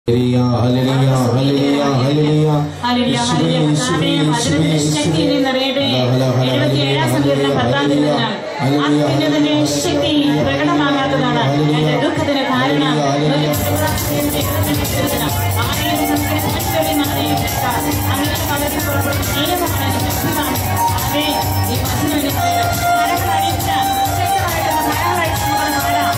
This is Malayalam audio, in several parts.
ഹല്ലേലൂയ, ഹല്ലേലൂയ, ഹല്ലേലൂയ, ഹല്ലേലൂയ, യേശുവേ, ഹല്ലേലൂയ, യേശുവേ, കർത്താവേ, യേശുവേ, വചനത്തിന്റെ ശക്തി യേശുവേ. നിറയട്ടെ. ഹല, ഹല, ഹല, എഴുപത്തിയേഴാം സങ്കീർത്തനം പത്താം ഹല്ലേലൂയ, തിരുനാൾ. ഹല്ലേലൂയ, അത്യുന്നതന്റെ ശക്തി പ്രകടമാകാത്തതാണ് ഹല്ലേലൂയ, എന്റെ ദുഃഖത്തിന് കാരണം ഹല്ലേലൂയ, ആരെയും സംസ്കരിച്ചവരെ നമ്മളെയും രക്ഷിക്കാം. അങ്ങനെ വളരെ പുറപ്പെടുന്ന സ്നേഹമാണ് ശക്തിയാണ്. അതേ, ഈ വചനം എനിക്ക് കരങ്ങൾ അടിച്ച് ശക്തമായിട്ടുള്ള കരങ്ങൾ അടിച്ച് നമുക്ക് കാണാം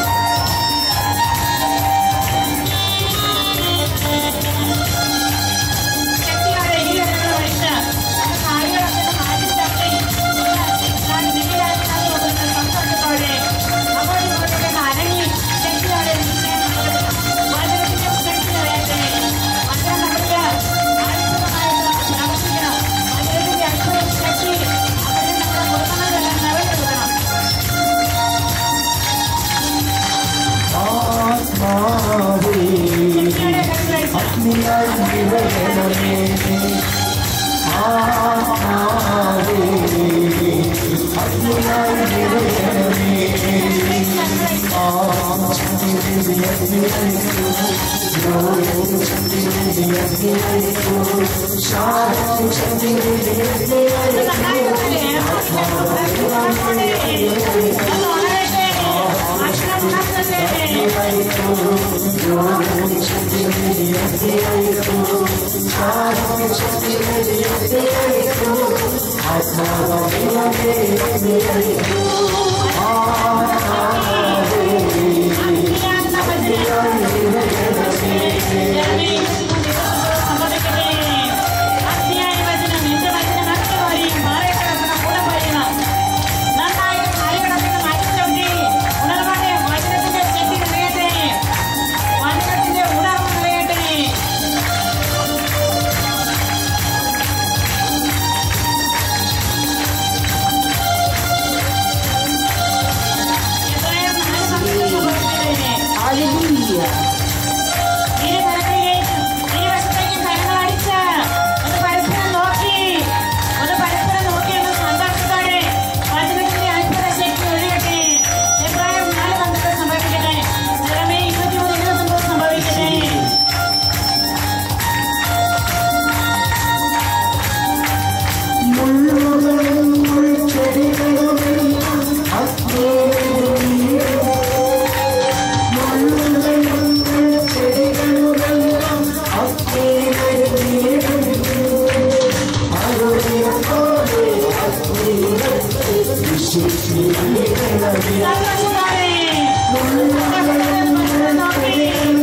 ശക്തിയോടെ ഈ കരങ്ങൾ അടിച്ച് നമ്മുടെ കാലുകളൊക്കെ ഒന്ന് മാറ്റി തട്ടി ഞാൻ നിന്നിലായിരുന്നു കൊടുക്കുന്ന സന്തോഷത്തോടെ അങ്ങോട്ടും ഇങ്ങോട്ടൊക്കെ കരങ്ങി ശക്തിയോടെ നിൽക്കാൻ വചനത്തിന്റെ ശക്തി നിറയട്ടെ വചനം നമുക്ക് ആത്മീയമായിട്ട് പ്രവർത്തിക്കണം വചനത്തിന്റെ അത്ഭുത ശക്തി അവരെ നമ്മുടെ കുടുംബങ്ങളെല്ലാം നിറഞ്ഞെടുക്കണം ആത്മാവേ, ശക്തിയോടെ കരങ്ങളടിച്ച് അഗ്നിയായി നിറയണമേ. ആത്മാവേ, അഗ്നിയായി നിറയണമേ. ഹല്ലേലൂയ. ഇരു കരങ്ങളിലേക്കും ഇരുവശത്തേക്കും കരങ്ങൾ അടിച്ച് ഒന്ന് പരസ്പരം നോക്കി ഒന്ന് പരസ്പരം നോക്കി ഒന്ന് സന്തോഷത്തോടെ വചനത്തിന്റെ അത്ഭുത ശക്തി ഒഴുകട്ടെ എബ്രാഹിം നാല് പന്ത്രണ്ട് സംഭവിക്കട്ടെ നിറമേ ഇരുപത്തിമൂന്ന് ഇരുപത്തൊമ്പത് സംഭവിക്കട്ടെ മുള്ളുകളും മുൾച്ചെടികളും അഗ്നിയിലും മുള്ളുകളും മുൾച്ചെടികളും അഗ്നിയിലും അതുപോലെ അഗ്നിയിൽ വിശുദ്ധീകരണമേ. സന്തോഷത്തോടെ സന്തോഷത്തോടെ പരസ്പരം നോക്കി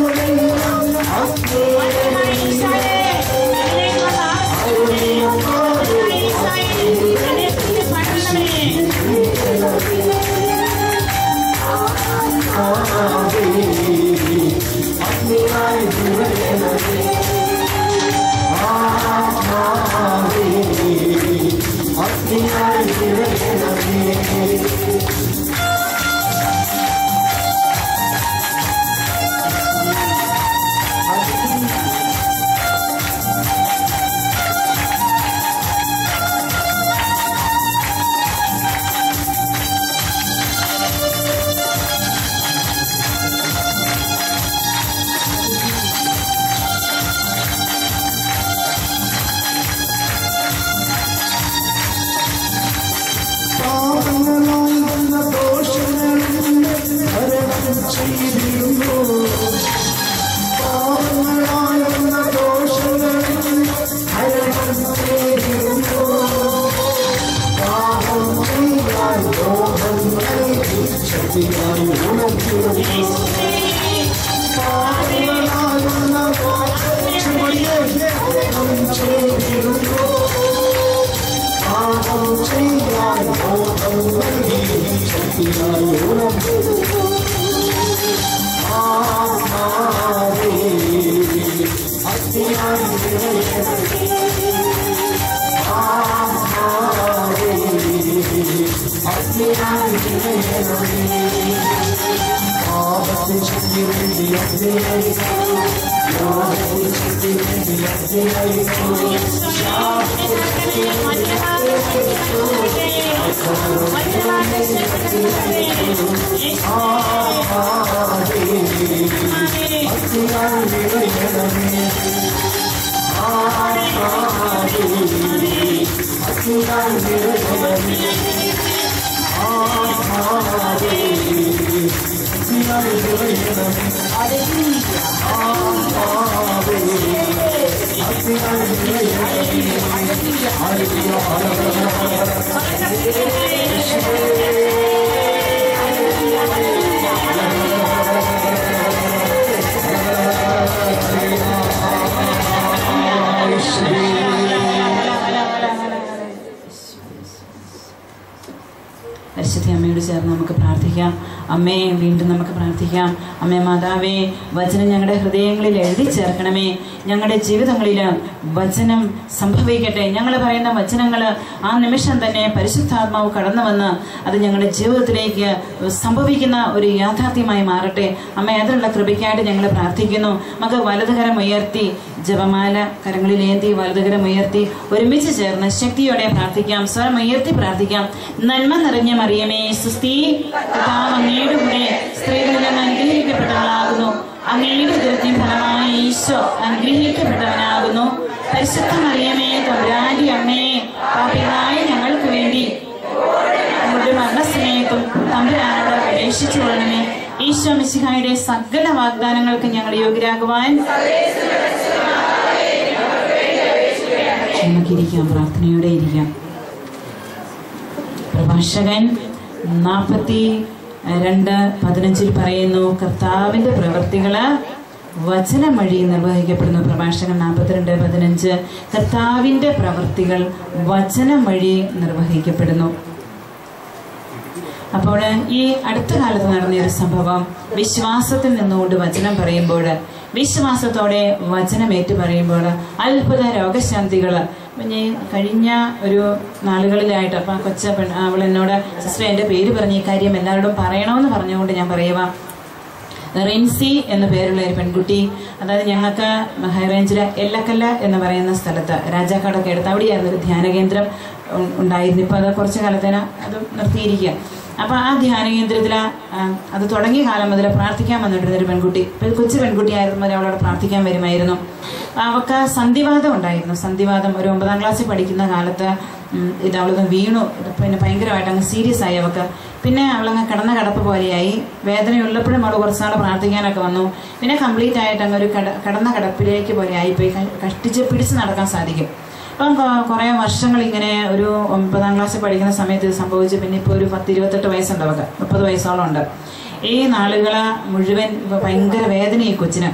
വചനമായ ഈശോയെ, എന്നിലേക്ക് വന്ന ആവശ്യങ്ങളെ, വചനമായ ഈശോയെ, എന്നെ പ്രിയപ്പെടണമേ. അഗ്നിയായി നിറയണമേ. ആത്മാവേ, അഗ്നിയായി നിറയണമേ. പാപങ്ങളാൽ വന്ന ദോഷങ്ങളും ഭരണം ചെയ്തിരുന്നു. പാപങ്ങളാൽ വന്ന ദോഷങ്ങളും ഭരണം ചെയ്തിരുന്നു. പാപം ചെയ്യാൻ ലോകം നൽകി ശക്തിയായി ഉണർത്തിരുന്നു. പാപങ്ങളാൽ വന്ന ദോഷങ്ങളെ ഭരണം ചെയ്തിരുന്നു. പാപം ചെയ്യാൻ ലോകം നൽകി ശക്തിയായി ഉണർത്തിരുന്നു. ആത്മാവേ, അഗ്നിയായി നിറയണമേ. ആത്മാവേ, അഗ്നിയായി നിറയണമേ. പാപത്തിൻ ശക്തി വേണ്ടി അഗ്നിയായി ലോകത്തിൻ ശക്തി വേണ്ടി അഗ്നിയായി വചനമായ ശക്തി ആത്മാവേ ഭക്തിയാൽ നിറയണമേ ആത്മാവേ ഭക്തിയാൽ നിറയണമേ ആത്മാവേ ഭക്തിയാൽ നിറയണമേ ആത്മാവേ ഭക്തിയാൽ നിറയണമേ ഹല്ലേലൂയ ഹല്ലേലൂയ പരിശുദ്ധ അമ്മയോട് ചേർന്ന് നമുക്ക് പ്രാർത്ഥിക്കാം അമ്മേ വീണ്ടും നമുക്ക് പ്രാർത്ഥിക്കാം അമ്മേ മാതാവേ വചനം ഞങ്ങളുടെ ഹൃദയങ്ങളിൽ എഴുതി ചേർക്കണമേ ഞങ്ങളുടെ ജീവിതങ്ങളിൽ വചനം സംഭവിക്കട്ടെ ഞങ്ങൾ പറയുന്ന വചനങ്ങൾ ആ നിമിഷം തന്നെ പരിശുദ്ധാത്മാവ് കടന്നു വന്ന് അത് ഞങ്ങളുടെ ജീവിതത്തിലേക്ക് സംഭവിക്കുന്ന ഒരു യാഥാർത്ഥ്യമായി മാറട്ടെ അമ്മ അതിനുള്ള കൃപയ്ക്കായിട്ട് ഞങ്ങൾ പ്രാർത്ഥിക്കുന്നു മക വലതുകരം ഉയർത്തി ജപമാല കരങ്ങളിലേന്തി വലതുകരം ഉയർത്തി ഒരുമിച്ച് ചേർന്ന് ശക്തിയോടെ പ്രാർത്ഥിക്കാം സ്വരം ഉയർത്തി പ്രാർത്ഥിക്കാം നന്മ നിറഞ്ഞ മറിയമേ സുസ്ഥി കർത്താവ് അങ്ങയുടെ കൂടെ സ്ത്രീകളിൽ നിന്ന് അനുഗ്രഹിക്കപ്പെട്ടവളാകുന്നു അങ്ങയുടെ ഉദരത്തിൻ ഫലമായി ഈശോ അനുഗ്രഹിക്കപ്പെട്ടവനാകുന്നു പരിശുദ്ധ മറിയമേ തമ്പുരാന്റെ അമ്മയെ പാപികളായ ഞങ്ങൾക്ക് വേണ്ടി നമ്മുടെ മരണസ്നേഹത്തും തമ്പുരാനോട് അപേക്ഷിച്ചു കൊള്ളണമേ ഈശോ മിശിഹായുടെ സകല വാഗ്ദാനങ്ങൾക്ക് ഞങ്ങൾ യോഗ്യരാകുവാൻ നമുക്കിരിക്കാം പ്രാർത്ഥനയോടെ ഇരിക്കാം പ്രഭാഷകൻ നാൽപ്പത്തി രണ്ട് പതിനഞ്ചിൽ പറയുന്നു കർത്താവിന്റെ പ്രവൃത്തികള് വചനം വഴി നിർവഹിക്കപ്പെടുന്നു പ്രഭാഷകൻ നാൽപ്പത്തിരണ്ട് പതിനഞ്ച് കർത്താവിന്റെ പ്രവൃത്തികൾ വചനം വഴി നിർവഹിക്കപ്പെടുന്നു അപ്പോൾ ഈ അടുത്ത കാലത്ത് നടന്ന ഒരു സംഭവം വിശ്വാസത്തിൽ നിന്നുകൊണ്ട് വചനം പറയുമ്പോൾ വിശ്വാസത്തോടെ വചനം ഏറ്റു പറയുമ്പോൾ അത്ഭുത രോഗശാന്തികൾ പിന്നെ കഴിഞ്ഞ ഒരു നാളുകളിലായിട്ട് അപ്പം കൊച്ച പെൺ അവൾ എന്നോട് സിസ്റ്റർ എൻ്റെ പേര് പറഞ്ഞ് ഈ കാര്യം എല്ലാവരോടും പറയണമെന്ന് പറഞ്ഞുകൊണ്ട് ഞാൻ പറയുക റിൻസി എന്ന പേരുള്ള ഒരു പെൺകുട്ടി അതായത് ഞങ്ങൾക്ക് ഹൈറേഞ്ചിലെ എല്ലക്കല്ല എന്ന് പറയുന്ന സ്ഥലത്ത് രാജാക്കാടൊക്കെ എടുത്ത് അവിടെയായിരുന്നു ഒരു ധ്യാന കേന്ദ്രം ഉ- ഉണ്ടായിരുന്നു ഇപ്പോൾ അത് കുറച്ച് കാലത്തേന് അത് നിർത്തിയിരിക്കുക അപ്പോൾ ആ ധ്യാന കേന്ദ്രത്തിൽ അത് തുടങ്ങിയ കാലം മുതൽ പ്രാർത്ഥിക്കാൻ വന്നിട്ടിരുന്ന ഒരു പെൺകുട്ടി ഇപ്പൊ ഒരു കൊച്ചു പെൺകുട്ടിയായിരുന്നു മുതൽ അവളോട് പ്രാർത്ഥിക്കാൻ വരുമായിരുന്നു അവൾക്ക് സന്ധിവാദം ഉണ്ടായിരുന്നു സന്ധിവാദം ഒരു ഒമ്പതാം ക്ലാസ്സിൽ പഠിക്കുന്ന കാലത്ത് ഉം, ഇത് അവളൊന്ന് വീണു ഇത് പിന്നെ ഭയങ്കരമായിട്ട് അങ്ങ് സീരിയസ് ആയി അവൾക്ക് പിന്നെ അവളങ്ങ് കിടന്ന കിടപ്പ് പോലെയായി വേദനയുള്ളപ്പോഴും അവൾ കുറച്ചാൾ പ്രാർത്ഥിക്കാനൊക്കെ വന്നു പിന്നെ കംപ്ലീറ്റ് ആയിട്ട് അങ്ങ് ഒരു കട കിടന്ന കിടപ്പിലേക്ക് പോലെ ആയിപ്പോയി ക- കഷ്ടിച്ച് പിടിച്ച് നടക്കാൻ സാധിക്കും അപ്പം കൊ- കുറേ വർഷങ്ങൾ ഇങ്ങനെ ഒരു ഒമ്പതാം ക്ലാസ്സിൽ പഠിക്കുന്ന സമയത്ത് ഇത് സംഭവിച്ചു പിന്നെ ഇപ്പോൾ ഒരു പത്ത് ഇരുപത്തെട്ട് വയസ്സുണ്ട് അവൾക്ക് മുപ്പത് വയസ്സോളം ഉണ്ട് ഈ നാളുകൾ മുഴുവൻ ഇപ്പൊ ഭയങ്കര വേദന ഈ കൊച്ചിന്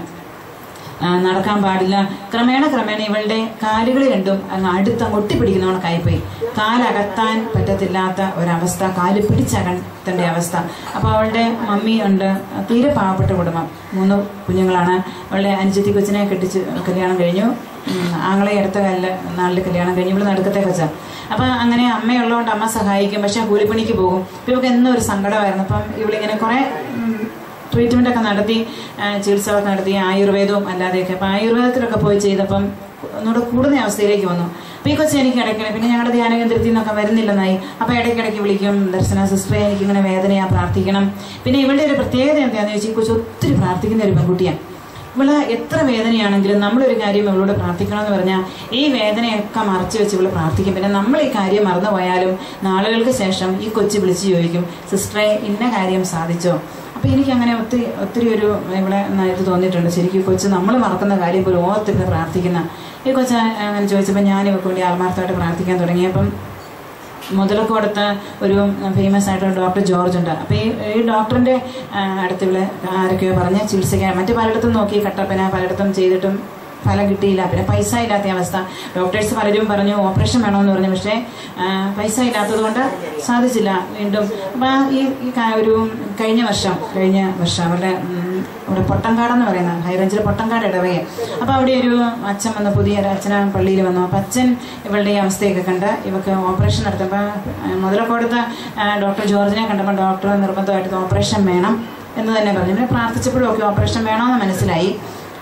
ആ, നടക്കാൻ പാടില്ല ക്രമേണ ക്രമേണ ഇവളുടെ കാലുകൾ രണ്ടും അങ്ങ് അടുത്ത് അങ്ങ് ഒട്ടിപ്പിടിക്കുന്നവണക്കായിപ്പോയി കാലകത്താൻ പറ്റത്തില്ലാത്ത ഒരവസ്ഥ കാല് പിടിച്ചകത്തേണ്ട അവസ്ഥ അപ്പോൾ അവളുടെ മമ്മി ഉണ്ട് തീരെ പാവപ്പെട്ട കുടുംബം മൂന്ന് കുഞ്ഞുങ്ങളാണ് അവളുടെ അനുജത്തി കൊച്ചിനെ കെട്ടിച്ച് കല്യാണം കഴിഞ്ഞു ഉം, ആങ്ങളെ അടുത്ത കാലിൽ നാളിൽ കല്യാണം കഴിഞ്ഞു ഇവിടെ നടുക്കത്തെ കൊച്ച അപ്പം അങ്ങനെ അമ്മയുള്ളതുകൊണ്ട് അമ്മ സഹായിക്കും പക്ഷെ കൂലിപ്പണിക്ക് പോകും ഇപ്പം ഇവൾക്ക് എന്നും ഒരു സങ്കടമായിരുന്നു അപ്പം ഇവളിങ്ങനെ കുറേ ഉം, ട്രീറ്റ്മെൻ്റ് ഒക്കെ നടത്തി ആ, ചികിത്സകളൊക്കെ നടത്തി ആയുർവേദവും അല്ലാതെയൊക്കെ അപ്പം ആയുർവേദത്തിലൊക്കെ പോയി ചെയ്തപ്പം ഒന്നുകൂടെ കൂടുന്ന അവസ്ഥയിലേക്ക് വന്നു അപ്പോൾ ഈ കൊച്ചു എനിക്ക് ഇടയ്ക്കിടെ പിന്നെ ഞങ്ങളുടെ ധ്യാന കേന്ദ്രത്തിൽ നിന്നൊക്കെ വരുന്നില്ലെന്നായി അപ്പോൾ ഇടയ്ക്കിടയ്ക്ക് വിളിക്കും ദർശന സിസ്റ്ററെ എനിക്ക് ഇങ്ങനെ വേദനയാ പ്രാർത്ഥിക്കണം പിന്നെ ഇവളുടെ ഒരു പ്രത്യേകത എന്താണെന്ന് ചോദിച്ചാൽ ഈ കൊച്ചു ഒത്തിരി പ്രാർത്ഥിക്കുന്ന ഒരു പെൺകുട്ടിയാണ് ഇവള് എത്ര വേദനയാണെങ്കിലും നമ്മളൊരു കാര്യം ഇവളോട് പ്രാർത്ഥിക്കണമെന്ന് പറഞ്ഞാൽ ഈ വേദനയൊക്കെ മറച്ചു വെച്ച് ഇവള് പ്രാർത്ഥിക്കും പിന്നെ നമ്മൾ ഈ കാര്യം മറന്നുപോയാലും നാളുകൾക്ക് ശേഷം ഈ കൊച്ചു വിളിച്ച് ചോദിക്കും സിസ്റ്ററെ ഇന്ന കാര്യം സാധിച്ചോ അപ്പൊ എനിക്ക് അങ്ങനെ ഒത്തിരി ഒത്തിരി ഒരു ഇവിടെ ഇത് തോന്നിയിട്ടുണ്ട് ശരിക്കും ഈ കൊച്ചു നമ്മൾ മറക്കുന്ന കാര്യം പോലും ഓർത്തിരുന്ന് പ്രാർത്ഥിക്കുന്ന ഈ കൊച്ചു അങ്ങനെ ചോദിച്ചപ്പോൾ ഞാൻ ഇവർക്ക് വേണ്ടി ആത്മാർത്ഥമായിട്ട് പ്രാർത്ഥിക്കാൻ തുടങ്ങിയപ്പം മുതലക്കോടത്ത് ഒരു ഫേമസ് ആയിട്ടുള്ള ഡോക്ടർ ജോർജ് ഉണ്ട് അപ്പോൾ ഈ ഈ ഡോക്ടറിൻ്റെ അടുത്ത് ഇവിടെ ആരൊക്കെയോ പറഞ്ഞ് ചികിത്സിക്കാൻ മറ്റു പലയിടത്തും നോക്കി കട്ടപ്പന പലയിടത്തും ചെയ്തിട്ടും ഫലം കിട്ടിയില്ല പിന്നെ പൈസ ഇല്ലാത്ത അവസ്ഥ ഡോക്ടേഴ്സ് പലരും പറഞ്ഞു ഓപ്പറേഷൻ വേണമെന്ന് പറഞ്ഞു പക്ഷേ ആ, പൈസ ഇല്ലാത്തത് കൊണ്ട് സാധിച്ചില്ല വീണ്ടും അപ്പോൾ ഈ ഈ കാ- ഒരു കഴിഞ്ഞ വർഷം കഴിഞ്ഞ വർഷം അവരുടെ ഉം, ഇവിടെ പൊട്ടങ്കാടെന്ന് പറയുന്ന ഹൈറേഞ്ചിൽ പൊട്ടങ്കാട് ഇടവകെ അപ്പോൾ അവിടെ ഒരു അച്ഛൻ വന്ന് പുതിയ ഒരു അച്ഛന പള്ളിയിൽ വന്നു അപ്പം അച്ഛൻ ഇവളുടെ ഈ അവസ്ഥയൊക്കെ കണ്ട് ഇവക്ക് ഓപ്പറേഷൻ നടത്തുമ്പോൾ മുതലക്കോടത്ത് ഡോക്ടർ ജോർജിനെ കണ്ടപ്പോൾ ഡോക്ടർ നിർബന്ധമായിട്ട് ഓപ്പറേഷൻ വേണം എന്ന് തന്നെ പറഞ്ഞു പിന്നെ പ്രാർത്ഥിച്ചപ്പോഴും ഒക്കെ ഓപ്പറേഷൻ വേണമെന്ന് മനസ്സിലായി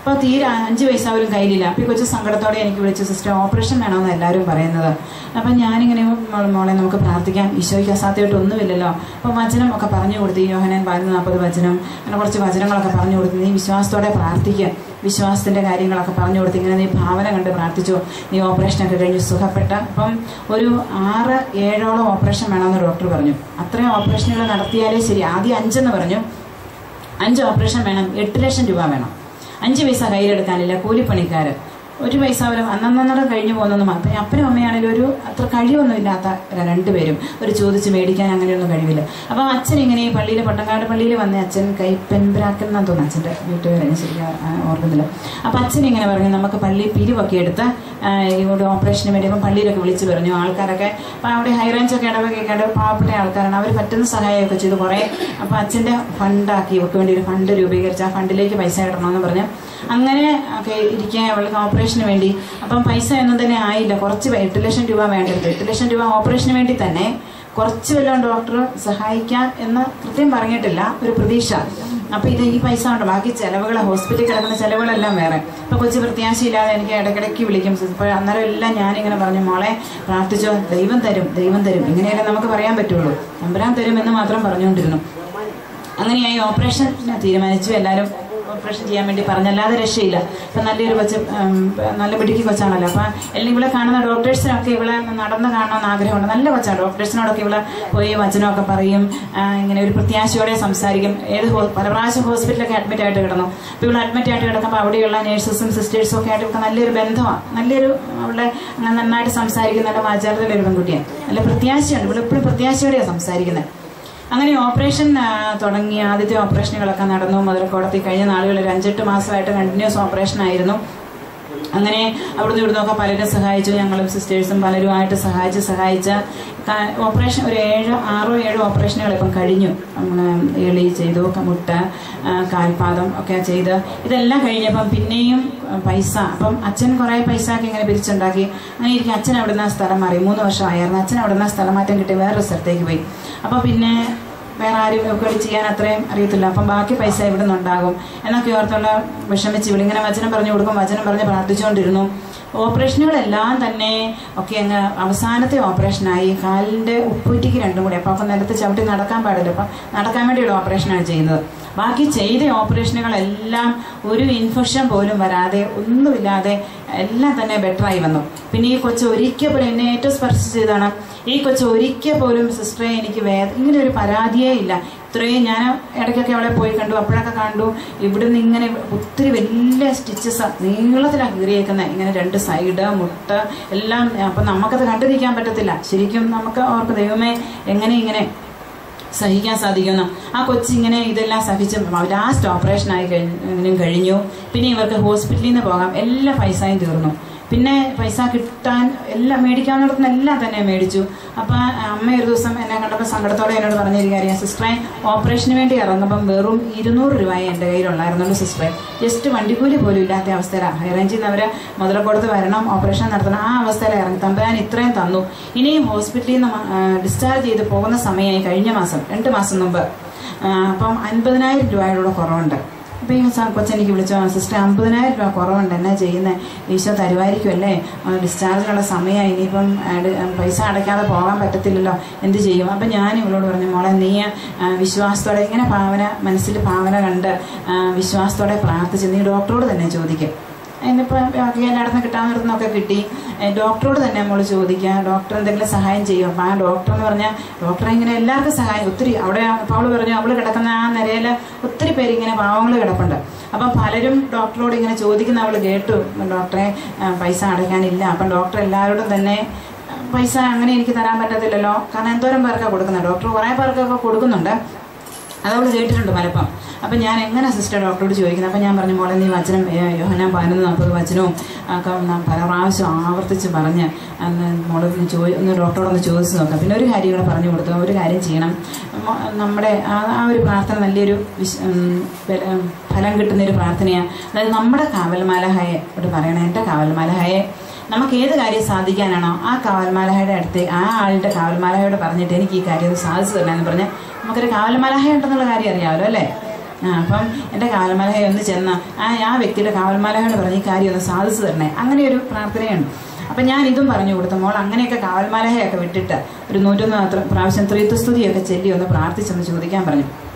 അപ്പോൾ തീരെ അഞ്ച് പൈസ പോലും കയ്യിലില്ല അപ്പോൾ ഈ കൊച്ചു സങ്കടത്തോടെ എനിക്ക് വിളിച്ചു സിസ്റ്റർ ഓപ്പറേഷൻ വേണമെന്ന് എല്ലാവരും പറയുന്നത് അപ്പം ഞാനിങ്ങനെ മോളെ മോളെ നമുക്ക് പ്രാർത്ഥിക്കാം ഈശോയ്ക്ക് അസാധ്യമായിട്ട് ഒന്നുമില്ലല്ലോ അപ്പോൾ വചനം ഒക്കെ പറഞ്ഞു കൊടുത്തു ഈ യോഹനാൻ പതിനൊന്ന് നാൽപ്പത് വചനം അങ്ങനെ കുറച്ച് വചനങ്ങളൊക്കെ പറഞ്ഞു കൊടുത്തു നീ വിശ്വാസത്തോടെ പ്രാർത്ഥിക്കുക വിശ്വാസത്തിൻ്റെ കാര്യങ്ങളൊക്കെ പറഞ്ഞു കൊടുത്ത് ഇങ്ങനെ നീ ഭാവന കണ്ട് പ്രാർത്ഥിച്ചു നീ ഓപ്പറേഷനൊക്കെ കഴിഞ്ഞ് സുഖപ്പെട്ട അപ്പം ഒരു ആറ് ഏഴോളം ഓപ്പറേഷൻ വേണമെന്ന് ഡോക്ടർ പറഞ്ഞു അത്രയും ഓപ്പറേഷനുകൾ നടത്തിയാലേ ശരി ആദ്യം അഞ്ചെന്ന് പറഞ്ഞു അഞ്ച് ഓപ്പറേഷൻ വേണം എട്ട് ലക്ഷം രൂപ വേണം അഞ്ച് പൈസ കയ്യിലെടുക്കാനില്ല കൂലിപ്പണിക്കാർ ഒരു പൈസ അവർ അന്നന്നരം കഴിഞ്ഞു പോകുന്നൊന്നും അപ്പം അപ്പനും അമ്മയാണെങ്കിലും ഒരു അത്ര കഴിവൊന്നും ഇല്ലാത്ത രണ്ടുപേരും ഒരു ചോദിച്ച് മേടിക്കാൻ അങ്ങനെയൊന്നും കഴിവില്ല അപ്പം അച്ഛൻ ഇങ്ങനെ ഈ പള്ളിയിൽ പട്ടങ്കാട് പള്ളിയിൽ വന്ന അച്ഛൻ കൈപ്പൻപരാക്കൽ എന്നാണ് തോന്നുന്നു അച്ഛൻ്റെ വീട്ടുപേരെ ശരിക്കും ആ, ഓർക്കുന്നില്ല അപ്പം അച്ഛൻ ഇങ്ങനെ പറഞ്ഞു നമുക്ക് പള്ളി പിരിവൊക്കെ എടുത്ത് ആ, ഇവിടെ ഓപ്പറേഷന് വേണ്ടി അപ്പം പള്ളിയിലൊക്കെ വിളിച്ച് പറഞ്ഞു ആൾക്കാരൊക്കെ അപ്പം അവിടെ ഹൈ റേഞ്ചൊക്കെ ഇടവകയൊക്കെ ഇട പാവപ്പെട്ട ആൾക്കാരാണ് അവർ പറ്റുന്ന സഹായമൊക്കെ ചെയ്തു കുറേ അപ്പം അച്ഛൻ്റെ ഫണ്ടാക്കി ഇവർക്ക് വേണ്ടി ഒരു ഫണ്ട് രൂപീകരിച്ച് ആ ഫണ്ടിലേക്ക് പൈസ ഇടണമെന്ന് പറഞ്ഞ് അങ്ങനെ ഒക്കെ ഇരിക്കാൻ അവൾക്ക് ഓപ്പറേഷന് വേണ്ടി അപ്പം പൈസ ഒന്നും തന്നെ ആയില്ല കുറച്ച് പൈ- എട്ട് ലക്ഷം രൂപ വേണ്ടത് എട്ട് ലക്ഷം രൂപ ഓപ്പറേഷന് വേണ്ടി തന്നെ കുറച്ച് വല്ലതും ഡോക്ടർ സഹായിക്കാം എന്ന് കൃത്യം പറഞ്ഞിട്ടില്ല ഒരു പ്രതീക്ഷ അപ്പൊ ഇത് ഈ പൈസ ഉണ്ട് ബാക്കി ചെലവുകൾ ഹോസ്പിറ്റലിൽ കിടക്കുന്ന ചെലവുകളെല്ലാം വേറെ ഇപ്പൊ കൊച്ചു പ്രത്യാശയില്ലാതെ എനിക്ക് ഇടയ്ക്കിടയ്ക്ക് വിളിക്കും ഇപ്പോൾ അന്നേരം എല്ലാം ഞാനിങ്ങനെ പറഞ്ഞു മോളെ പ്രാർത്ഥിച്ചോ ദൈവം തരും ദൈവം തരും ഇങ്ങനെയല്ലേ നമുക്ക് പറയാൻ പറ്റുള്ളൂ നമ്പരാൻ തരും എന്ന് മാത്രം പറഞ്ഞുകൊണ്ടിരുന്നു അങ്ങനെയായി ഓപ്പറേഷൻ തീരുമാനിച്ചു എല്ലാവരും ഓപ്പറേഷൻ ചെയ്യാൻ വേണ്ടി പറഞ്ഞല്ലാതെ രക്ഷയില്ല അപ്പം നല്ലൊരു കൊച്ച് ഉം, നല്ല മിടുക്കി കൊച്ചാണല്ലോ അപ്പം എല്ലാം ഇവിടെ കാണുന്ന ഡോക്ടേഴ്സിനൊക്കെ ഇവിടെ നടന്ന് കാണണമെന്ന് ആഗ്രഹമുണ്ട് നല്ല കൊച്ചാണ് ഡോക്ടേഴ്സിനോടൊക്കെ ഇവിടെ പോയി വചനമൊക്കെ പറയും ആ, ഇങ്ങനെ ഒരു പ്രത്യാശയോടെ സംസാരിക്കും ഏത് ഹോ- പല പ്രാവശ്യം ഹോസ്പിറ്റലൊക്കെ അഡ്മിറ്റ് ആയിട്ട് കിടന്നു അപ്പോൾ ഇവിടെ അഡ്മിറ്റ് ആയിട്ട് കിടക്കുമ്പോൾ അവിടെയുള്ള നേഴ്സസും സിസ്റ്റേഴ്സും ഒക്കെ ആയിട്ട് ഇവർക്ക് നല്ലൊരു ബന്ധമാണ് നല്ലൊരു അവളുടെ അങ്ങനെ നന്നായിട്ട് സംസാരിക്കുന്ന നല്ല വാചാലതയുള്ള ഒരു പെൺകുട്ടിയാണ് നല്ല പ്രത്യാശയുണ്ട് ഇവിടെ എപ്പോഴും പ്രത്യാശയോടെയാണ് സംസാരിക്കുന്നത് അങ്ങനെ ഓപ്പറേഷൻ ആ, തുടങ്ങി ആദ്യത്തെ ഓപ്പറേഷനുകളൊക്കെ നടന്നു മുതലക്കോടത്തി കഴിഞ്ഞ നാളുകളിൽ ഒരു അഞ്ചെട്ട് മാസമായിട്ട് കണ്ടിന്യൂസ് ഓപ്പറേഷൻ ആയിരുന്നു അങ്ങനെ അവിടുന്ന് ഇവിടുന്ന് ഒക്കെ പലരും സഹായിച്ചു ഞങ്ങളും സിസ്റ്റേഴ്സും പലരുമായിട്ട് സഹായിച്ച് സഹായിച്ച് ക- ഓപ്പറേഷൻ ഒരു ഏഴോ ആറോ ഏഴോ ഓപ്പറേഷനുകൾ ഇപ്പം കഴിഞ്ഞു നമ്മള് എളി ചെയ്തു ക- മുട്ട ആ, കാൽപാദം ഒക്കെ ചെയ്ത് ഇതെല്ലാം കഴിഞ്ഞപ്പം പിന്നെയും ആ, പൈസ അപ്പം അച്ഛൻ കുറേ പൈസ ഒക്കെ ഇങ്ങനെ പിരിച്ചുണ്ടാക്കി അങ്ങനെ ഇരിക്കും അച്ഛൻ അവിടുന്ന് ആ സ്ഥലം മാറി മൂന്ന് വർഷമായിരുന്നു അച്ഛൻ അവിടുന്ന് ആ സ്ഥലം മാറ്റം കിട്ടി വേറൊരു സ്ഥലത്തേക്ക് പോയി അപ്പോൾ പിന്നെ വേറെ ആരും ഒക്കെ ചെയ്യാൻ അത്രയും അറിയത്തില്ല അപ്പം ബാക്കി പൈസ ഇവിടെ നിന്നുണ്ടാകും എന്നൊക്കെ ഓർത്തുള്ള വിഷമിച്ച് ഇവിടെ ഇങ്ങനെ വചനം പറഞ്ഞു കൊടുക്കും വചനം പറഞ്ഞ് പ്രാർത്ഥിച്ചുകൊണ്ടിരുന്നു ഓപ്പറേഷനുകളെല്ലാം തന്നെ ഒക്കെ അങ്ങ് അവസാനത്തെ ഓപ്പറേഷനായി കാലിൻ്റെ ഉപ്പൂറ്റിക്ക് രണ്ടും കൂടി അപ്പോൾ അപ്പം നിലത്ത് ചവിട്ടി നടക്കാൻ പാടില്ല അപ്പം നടക്കാൻ വേണ്ടിയുള്ള ഓപ്പറേഷനാണ് ചെയ്യുന്നത് ബാക്കി ചെയ്ത ഓപ്പറേഷനുകളെല്ലാം ഒരു ഇൻഫെക്ഷൻ പോലും വരാതെ ഒന്നുമില്ലാതെ എല്ലാം തന്നെ ബെറ്ററായി വന്നു പിന്നെ ഈ കൊച്ചു ഒരിക്കൽ പോലും എന്നെ ഏറ്റവും സ്പർശിച്ചതാണ് ഈ കൊച്ചു ഒരിക്കൽ പോലും സിസ്റ്ററെ എനിക്ക് വേ ഇങ്ങനെ ഒരു പരാതിയേ ഇല്ല ഇത്രയും ഞാൻ ഇടയ്ക്കൊക്കെ അവിടെ പോയി കണ്ടു അപ്പോഴൊക്കെ കണ്ടു ഇവിടുന്ന് ഇങ്ങനെ ഒത്തിരി വലിയ സ്റ്റിച്ചസ് നീളത്തിലാണ് കീറിയേക്കുന്നത് ഇങ്ങനെ രണ്ട് സൈഡ് മുട്ട എല്ലാം അപ്പം നമുക്കത് കണ്ടു നിൽക്കാൻ പറ്റത്തില്ല ശരിക്കും നമുക്ക് ഓർക്ക് ദൈവമേ എങ്ങനെ ഇങ്ങനെ സഹിക്കാൻ സാധിക്കുന്നു ആ കൊച്ചിങ്ങനെ ഇതെല്ലാം സഹിച്ച് ലാസ്റ്റ് ഓപ്പറേഷൻ ആയി കഴിഞ്ഞു കഴിഞ്ഞു പിന്നെ ഇവർക്ക് ഹോസ്പിറ്റലിൽ നിന്ന് പോകാം എല്ലാ പൈസയും തീർന്നു പിന്നെ പൈസ കിട്ടാൻ എല്ലാം മേടിക്കാവുന്നിടത്തുനിന്ന് എല്ലാം തന്നെ മേടിച്ചു അപ്പം അമ്മ ഒരു ദിവസം എന്നെ കണ്ടപ്പോൾ സങ്കടത്തോടെ എന്നോട് പറഞ്ഞൊരു കാര്യം സിസ്റ്ററെ ഓപ്പറേഷന് വേണ്ടി ഇറങ്ങുമ്പം വെറും ഇരുന്നൂറ് രൂപയെ എൻ്റെ കയ്യിലുള്ളായിരുന്നുള്ളൂ സിസ്റ്ററെ ജസ്റ്റ് വണ്ടിക്കൂലി പോലും ഇല്ലാത്ത അവസ്ഥയിലാണ് ഹൈറേഞ്ചിൽ നിന്ന് അവർ മുതലക്കോടത്ത് വരണം ഓപ്പറേഷൻ നടത്തണം ആ അവസ്ഥയിൽ ഇറങ്ങി തമ്പുരാൻ ഇത്രയും തന്നു ഇനിയും ഹോസ്പിറ്റലിൽ നിന്ന് ഡിസ്ചാർജ് ചെയ്ത് പോകുന്ന സമയമായി കഴിഞ്ഞ മാസം രണ്ട് മാസം മുമ്പ് ആ, അപ്പം അൻപതിനായിരം രൂപയുടെ കുറവുണ്ട് അപ്പം ഈ സ- കൊച്ചെനിക്ക് വിളിച്ചു സിസ്റ്റർ അമ്പതിനായിരം രൂപ കുറവുണ്ട് എന്നാ ചെയ്യുന്നത് ഈശോ തരുമായിരിക്കുമല്ലേ ആ, ഡിസ്ചാർജിനുള്ള സമയമായി ഇനിയിപ്പം ആഡ് പൈസ അടയ്ക്കാതെ പോകാൻ പറ്റത്തില്ലല്ലോ എന്ത് ചെയ്യും അപ്പം ഞാൻ ഇവളോട് പറഞ്ഞു മോളെ നീ ആ, വിശ്വാസത്തോടെ ഇങ്ങനെ ഭാവന മനസ്സിൽ ഭാവന കണ്ട് ആ, വിശ്വാസത്തോടെ പ്രാർത്ഥിച്ച് നീ ഡോക്ടറോട് തന്നെ ചോദിക്കും എന്നിപ്പോൾ ബാക്കി എല്ലായിടത്തും കിട്ടാവുന്നിടത്തുനിന്നൊക്കെ കിട്ടി ഏ, ഡോക്ടറോട് തന്നെ നമ്മൾ ചോദിക്കുക ഡോക്ടർ എന്തെങ്കിലും സഹായം ചെയ്യും അപ്പം ആ ഡോക്ടർ എന്ന് പറഞ്ഞാൽ ഡോക്ടറെ ഇങ്ങനെ എല്ലാവർക്കും സഹായം ഒത്തിരി അവിടെ അപ്പോൾ അവള് പറഞ്ഞു അവള് കിടക്കുന്ന ആ നിരയിൽ ഒത്തിരി പേര് ഇങ്ങനെ പാവങ്ങൾ കിടപ്പുണ്ട് അപ്പം പലരും ഡോക്ടറോട് ഇങ്ങനെ ചോദിക്കുന്ന അവൾ കേട്ടു ഡോക്ടറെ ആ, പൈസ അടയ്ക്കാനില്ല അപ്പം ഡോക്ടർ എല്ലാവരോടും തന്നെ ആ, പൈസ അങ്ങനെ എനിക്ക് തരാൻ പറ്റത്തില്ലല്ലോ കാരണം എന്തോരം പേർക്കാണ് കൊടുക്കുന്നത് ഡോക്ടർ കുറേ പേർക്കൊക്കെ കൊടുക്കുന്നുണ്ട് അതവൾ കേട്ടിട്ടുണ്ട് പലപ്പം അപ്പം ഞാൻ എങ്ങനെ സിസ്റ്റർ ഡോക്ടറോട് ചോദിക്കുന്നത് അപ്പം ഞാൻ പറഞ്ഞു മോളെ നീ വചനം ഏ, യോഹന്നാൻ പതിനൊന്ന് നാൽപ്പത് വചനവും ഒക്കെ ന- പല പ്രാവശ്യം ആവർത്തിച്ച് പറഞ്ഞ് അന്ന് മോള് ഒന്ന് ചോ ഒന്ന് ഡോക്ടറോടൊന്ന് ചോദിച്ച് നോക്കാം പിന്നെ ഒരു കാര്യം കൂടെ പറഞ്ഞു കൊടുത്തു ഒരു കാര്യം ചെയ്യണം മോ- നമ്മുടെ ആ ആ ഒരു പ്രാർത്ഥന നല്ലൊരു വിശ് ഉം, ബല- ഉം, ഫലം കിട്ടുന്ന ഒരു പ്രാർത്ഥനയാണ് അതായത് നമ്മുടെ കാവൽമാലഹായെ ഇവിടെ പറയണേ എൻ്റെ കാവൽമാലഹായെ നമുക്ക് ഏത് കാര്യം സാധിക്കാനാണോ ആ കാവൽമാലഹയുടെ അടുത്ത് ആ ആളുടെ കാവൽമാലഹയോട് പറഞ്ഞിട്ട് എനിക്ക് ഈ കാര്യം ഒന്ന് സാധിച്ചു തരണമെന്ന് പറഞ്ഞ് നമുക്കൊരു കാവൽമാലഹ ഉണ്ടെന്നുള്ള കാര്യം അറിയാമല്ലോ അല്ലേ ആ അപ്പം എൻ്റെ കാവൽമാലയെ ഒന്ന് ചെന്ന ആ ആ വ്യക്തിയുടെ കാവൽമാലയോട് പറഞ്ഞ് ഈ കാര്യം ഒന്ന് സാധിച്ചു തരണേ അങ്ങനെ ഒരു പ്രാർത്ഥനയുണ്ട് അപ്പം ഞാൻ ഇതും പറഞ്ഞു കൊടുത്തു മോൾ അങ്ങനെയൊക്കെ കാവൽമാലയൊക്കെ വിട്ടിട്ട് ഒരു നൂറ്റൊന്ന് പ്രാവശ്യം ത്രിത്വസ്തുതിയൊക്കെ ചെല്ലി ഒന്ന് പ്രാർത്ഥിച്ചെന്ന് ചോദിക്കാൻ പറഞ്ഞു